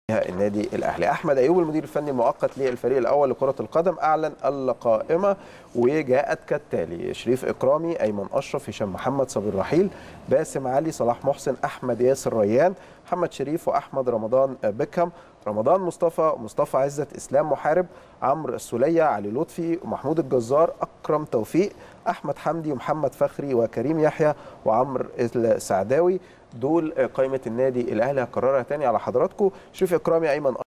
النادي الاهلي احمد ايوب المدير الفني المؤقت للفريق الاول لكره القدم اعلن القائمه وجاءت كالتالي شريف اكرامي ايمن اشرف هشام محمد صبري رحيل باسم علي صلاح محسن احمد ياسر ريان محمد شريف واحمد رمضان بيكهام رمضان مصطفى مصطفى عزت اسلام محارب عمرو السوليه علي لطفي ومحمود الجزار اكرم توفيق احمد حمدي ومحمد فخري وكريم يحيى وعمرو السعداوي دول قائمه النادي الاهلي هكررها تاني على حضراتكم شريف اكرامي ايمن